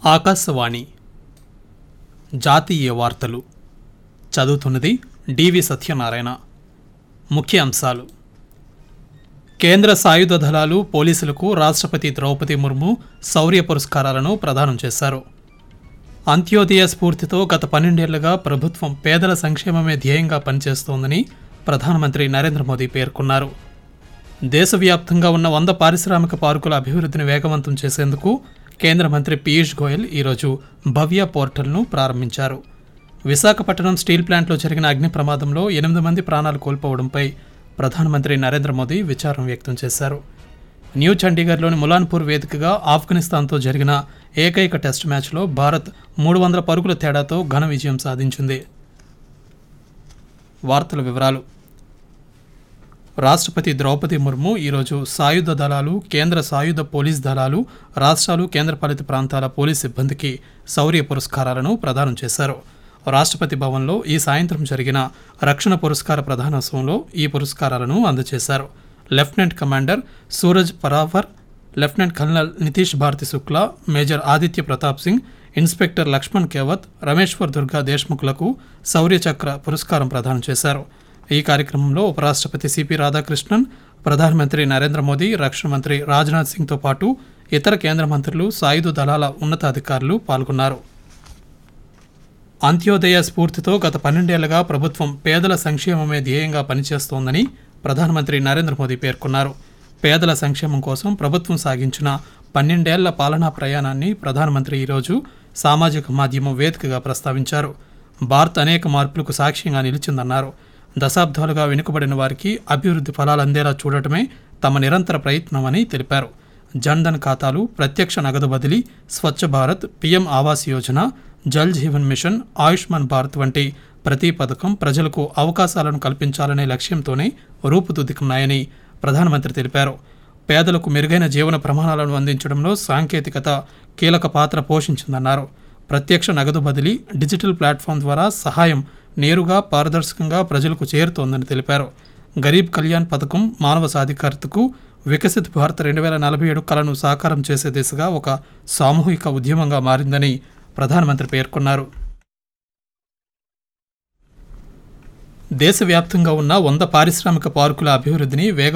ఆకాశవాణి జాతీయ వార్తలు చదువుతున్నది డివి సత్యనారాయణ ముఖ్య అంశాలు కేంద్ర సాయుధ దళాలు పోలీసులకు రాష్ట్రపతి ద్రౌపది ముర్ము శౌర్య పురస్కారాలను ప్రదానం చేశారు అంత్యోదయ స్ఫూర్తితో గత పన్నెండేళ్లుగా ప్రభుత్వం పేదల సంక్షేమమే ధ్యేయంగా పనిచేస్తోందని ప్రధానమంత్రి నరేంద్ర మోదీ పేర్కొన్నారు దేశవ్యాప్తంగా ఉన్న వంద పారిశ్రామిక పార్కుల అభివృద్ధిని వేగవంతం చేసేందుకు కేంద్ర మంత్రి పీయూష్ గోయల్ ఈరోజు భవ్య పోర్టల్ను ప్రారంభించారు విశాఖపట్నం స్టీల్ ప్లాంట్లో జరిగిన అగ్ని ప్రమాదంలో ఎనిమిది మంది ప్రాణాలు కోల్పోవడంపై ప్రధానమంత్రి నరేంద్ర మోదీ విచారం వ్యక్తం చేశారు న్యూ చండీగఢ్లోని ములాన్పూర్ వేదికగా ఆఫ్ఘనిస్తాన్తో జరిగిన ఏకైక టెస్ట్ మ్యాచ్లో భారత్ మూడు వందల పరుగుల తేడాతో ఘన విజయం సాధించింది వార్తల వివరాలు రాష్ట్రపతి ద్రౌపది ముర్ము ఈరోజు సాయుధ దళాలు కేంద్ర సాయుధ పోలీస్ దళాలు రాష్ట్రాలు కేంద్రపాలిత ప్రాంతాల పోలీస్ సిబ్బందికి శౌర్య పురస్కారాలను ప్రదానం చేశారు రాష్ట్రపతి భవన్లో ఈ సాయంత్రం జరిగిన రక్షణ పురస్కార ప్రధానోత్సవంలో ఈ పురస్కారాలను అందజేశారు lieutenant commander Suraj Parawar lieutenant colonel Nitish Bharati Shukla major Aditya Pratap Singh inspector Laxman Kewat Rameshwar Durga దేశ్ముఖ్లకు శౌర్య చక్ర పురస్కారం ప్రదానం చేశారు ఈ కార్యక్రమంలో ఉపరాష్ట్రపతి సిపి రాధాకృష్ణన్ ప్రధానమంత్రి నరేంద్ర మోదీ రక్షణ మంత్రి రాజ్నాథ్ సింగ్తో పాటు ఇతర కేంద్ర మంత్రులు సాయుధ దళాల ఉన్నతాధికారులు పాల్గొన్నారు అంత్యోదయ స్ఫూర్తితో గత పన్నెండేళ్లుగా ప్రభుత్వం పేదల సంక్షేమమే ధ్యేయంగా పనిచేస్తోందని ప్రధానమంత్రి నరేంద్ర మోదీ పేర్కొన్నారు పేదల సంక్షేమం కోసం ప్రభుత్వం సాగించిన పన్నెండేళ్ల పాలనా ప్రయాణాన్ని ప్రధానమంత్రి ఈరోజు సామాజిక మాధ్యమం వేదికగా ప్రస్తావించారు భారత్ అనేక మార్పులకు సాక్ష్యంగా నిలిచిందన్నారు దశాబ్దాలుగా వెనుకబడిన వారికి అభివృద్ధి ఫలాలు అందేలా చూడటమే తమ నిరంతర ప్రయత్నమని తెలిపారు జన్ధన్ ఖాతాలు ప్రత్యక్ష నగదు బదిలీ స్వచ్ఛ భారత్ పీఎం ఆవాస్ యోజన జల్ జీవన్ మిషన్ ఆయుష్మాన్ భారత్ వంటి ప్రతి పథకం ప్రజలకు అవకాశాలను కల్పించాలనే లక్ష్యంతోనే రూపుదిద్దుకున్నాయని ప్రధానమంత్రి తెలిపారు పేదలకు మెరుగైన జీవన ప్రమాణాలను అందించడంలో సాంకేతికత కీలక పాత్ర పోషించిందన్నారు ప్రత్యక్ష నగదు బదిలీ డిజిటల్ ప్లాట్ఫామ్ ద్వారా సహాయం నేరుగా పారదర్శకంగా ప్రజలకు చేరుతోందని తెలిపారు గరీబ్ కళ్యాణ్ పథకం మానవ సాధికారతకు వికసిత్ భారత్ రెండు వేల నలభై ఏడు కలను సాకారం చేసే దిశగా ఒక సామూహిక ఉద్యమంగా మారిందని ప్రధానమంత్రి పేర్కొన్నారు దేశవ్యాప్తంగా ఉన్న వంద పారిశ్రామిక పార్కుల అభివృద్ధిని వేగ